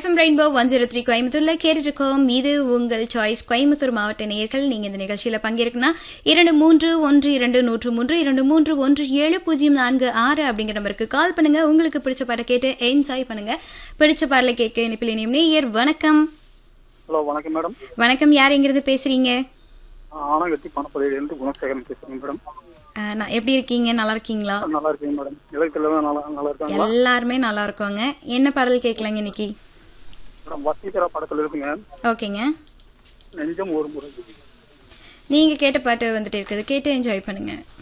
FM rainbow one zero three கோயம்புத்தூர்ல கேட்டுட்டு இருக்கோம் இது உங்கள் சாய்ஸ் கோயம்புத்தூர் மாவட்ட நேயர்கள் நீங்க இந்த நிகழ்ச்சியில பங்கேற்கனா இரண்டு மூன்று ஒன்று இரண்டு நூற்று மூன்று இரண்டு மூன்று ஒன்று ஏழு பூஜ்ஜியம் நான்கு ஆறு அப்படிங்கிற நம்பருக்கு கால் பண்ணுங்க உங்களுக்கு பிடிச்ச பாட்டை கேட்டு என்ஜாய் பண்ணுங்க பிடிச்ச பாடலை கேட்க இனிப்பில் இனியும் நேயர் வணக்கம் ஹலோ வணக்கம் மேடம் வணக்கம் யார் எங்கிருந்து பேசுறீங்க ஆனகத்தி பணப்பதிலிருந்து குணசேகரன் பேசுறேன் மேடம் அஹ், நான் எப்படி இருக்கீங்க நல்லா இருக்கீங்களா நல்லா இருக்கேன் மேடம் இலக்கில் நல்லா நல்லா இருக்காங்களா எல்லாருமே நல்லா இருக்கோங்க என்ன பாடல் கேட்கலாங்க இன்னைக்கு மேடம் வசீகரா படத்துல இருக்குங்க ஓகேங்க நெஞ்சம் ஒரு முறை நீங்க கேட்ட பாட்டு வந்துட்டு இருக்குது கேட்டு என்ஜாய் பண்ணுங்க